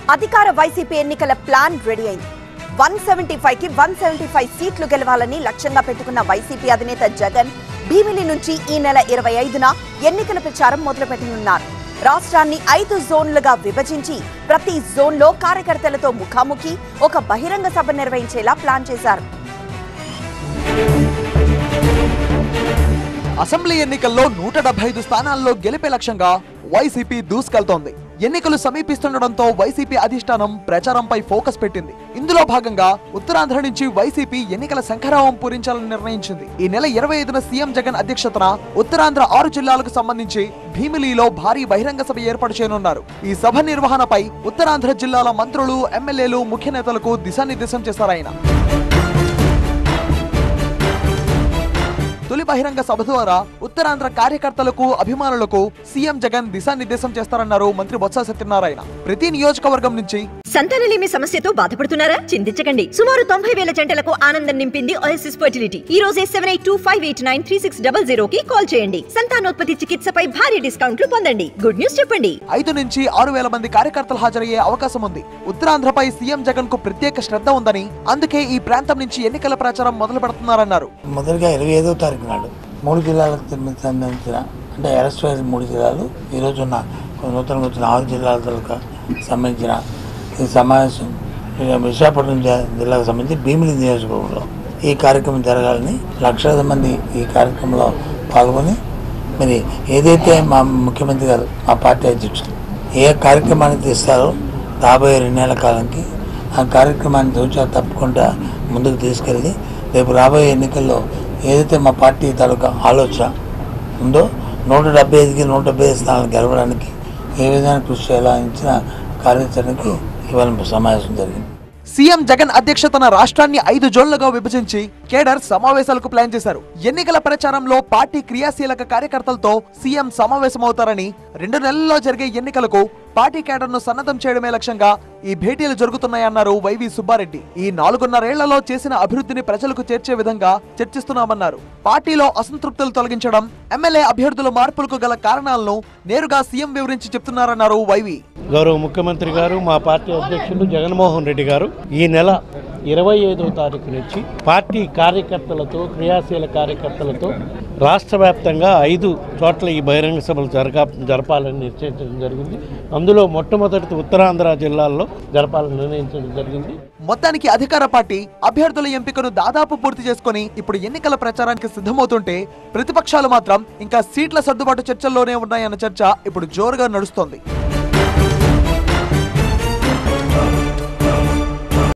అధికార వైసీపీ ఎన్నికల plan ready అయింది వన్ సెవెంటీ ఫైవ్ కి వన్ సెవెంటీ ఫైవ్ సీట్లు గెలవాలని లక్ష్యంగా పెట్టుకున్న వైసీపీ అధినేత జగన్ భీమిలి నుంచి ఈ నెల ఇరవై ఐదున ఎన్నికల ప్రచారం మొదలుపెట్టనున్నారు రాష్ట్రాన్ని ఐదు జోన్లుగా విభజించి ప్రతి జోన్లో కార్యకర్తలతో ముఖాముఖి ఒక బహిరంగ సభ నిర్వహించేలా ప్లాన్ చేశారు అసెంబ్లీ ఎన్నికల్లో నూట డెబ్బై ఐదు స్థానాల్లో గెలిపే లక్ష్యంగా వైసీపీ దూసుకెళ్తోంది ఎన్నికలు సమీపిస్తుండటంతో వైసీపీ అధిష్టానం ప్రచారంపై ఫోకస్ పెట్టింది ఇందులో భాగంగా ఉత్తరాంధ్ర నుంచి వైసీపీ ఎన్నికల శంఖరావం పూరించాలని నిర్ణయించింది ఈ నెల ఇరవై ఐదున సీఎం జగన్ అధ్యక్షతన ఉత్తరాంధ్ర ఆరు జిల్లాలకు సంబంధించి భీమిలిలో భారీ బహిరంగ సభ ఏర్పాటు చేయనున్నారు ఈ సభ నిర్వహణపై ఉత్తరాంధ్ర జిల్లాల మంత్రులు ఎమ్మెల్యేలు ముఖ్య నేతలకు దిశానిర్దేశం చేశారాయన తొలి బహిరంగ సభ ద్వారా ఉత్తరాంధ్ర కార్యకర్తలకు అభిమానులకు సీఎం జగన్ దిశానిర్దేశం చేస్తారన్నారు మంత్రి బొత్స సత్యనారాయణ ప్రతి నియోజకవర్గం నుంచి సంతానలేమి సమస్యతో బాధపడుతున్నారా చింతించకండి సుమారు తొంభై వేల జంటలకు ఆనందం నింపింది ఓఎస్ఎస్ ఫర్టిలిటీ ఈ రోజే seven eight two five eight nine three six double zero కి కాల్ చేయండి సంతానోత్పత్తి చికిత్సపై భారీ డిస్కౌంట్లు పొందండి గుడ్ న్యూస్ చెప్పండి ఐదు నుంచి ఆరు వేల మంది కార్యకర్తలు హాజరయ్యే అవకాశం ఉంది ఉత్తరాంధ్రపై సీఎం జగన్ కు ప్రత్యేక శ్రద్ధ ఉందని అందుకే ఈ ప్రాంతం నుంచి ఎన్నికల ప్రచారం మొదలు పెడుతున్నారన్నారు మొదటిగా ఇరవై ఐదో తారీఖు నాడు మూడు జిల్లాలకు సంబంధించిన అంటే అరెస్ట్ వైజ్ మూడు జిల్లాలు ఈరోజు ఉన్న నూతనంగా వచ్చిన ఆరు జిల్లాలకు సంబంధించిన ఈ సమావేశం ఇక విశాఖపట్నం జి- జిల్లాకు సంబంధించి భీమిలి నియోజకవర్గంలో ఈ కార్యక్రమం జరగాలని లక్షలాది మంది ఈ కార్యక్రమంలో పాల్గొని మరి ఏదైతే మా ముఖ్యమంత్రి గారు మా పార్టీ అధ్యక్షులు ఏ కార్యక్రమాన్ని తీస్తారో రాబోయే రెండు నెలల కాలానికి ఆ కార్యక్రమాన్ని తూచా తప్పకుండా ముందుకు తీసుకెళ్ళి రేపు రాబోయే ఎన్నికల్లో ఏదైతే మా పార్టీ తాలూకా ఆలోచన ఉందో నూట డెబ్బై ఐదుకి నూట డెబ్బై ఐదు స్థానాలు గెలవడానికి ఏ విధంగా కృషి చేయాలని ఇచ్చిన కార్యాచరణకి ఇవాళ సమావేశం జరిగింది సీఎం జగన్ అధ్యక్షతన రాష్ట్రాన్ని ఐదు జోన్లుగా విభజించి కేడర్ సమావేశాలకు ప్లాన్ చేశారు ఎన్నికల ప్రచారంలో పార్టీ క్రియాశీలక కార్యకర్తలతో సీఎం సమావేశమవుతారని రెండు నెలల్లో జరిగే ఎన్నికలకు పార్టీ కేడర్ను సన్నద్ధం చేయడమే లక్ష్యంగా ఈ భేటీలు జరుగుతున్నాయన్నారు వైవి సుబ్బారెడ్డి ఈ నాలుగున్నరేళ్లలో చేసిన అభివృద్ధిని ప్రజలకు చేర్చే విధంగా చర్చిస్తున్నామన్నారు పార్టీలో అసంతృప్తులు తొలగించడం ఎమ్మెల్యే అభ్యర్థుల మార్పులకు గల కారణాలను నేరుగా సీఎం వివరించి చెప్తున్నారన్నారు వైవి గౌరవ ముఖ్యమంత్రి గారు మా పార్టీ అధ్యక్షులు జగన్మోహన్ రెడ్డి గారు ఈ నెల ఇరవై ఐదవ తారీఖు నుంచి పార్టీ కార్యకర్తలతో క్రియాశీల కార్యకర్తలతో రాష్ట్ర వ్యాప్తంగా ఐదు చోట్ల ఈ బహిరంగ సభలు జరగా జరపాలని నిశ్చయించడం జరిగింది అందులో మొట్టమొదటి ఉత్తరాంధ్ర జిల్లాల్లో జరపాలని నిర్ణయించడం జరిగింది మొత్తానికి అధికార పార్టీ అభ్యర్థుల ఎంపికను దాదాపు పూర్తి చేసుకుని ఇప్పుడు ఎన్నికల ప్రచారానికి సిద్ధమవుతుంటే ప్రతిపక్షాలు మాత్రం ఇంకా సీట్ల సర్దుబాటు చర్చల్లోనే ఉన్నాయన్న చర్చ ఇప్పుడు జోరుగా నడుస్తోంది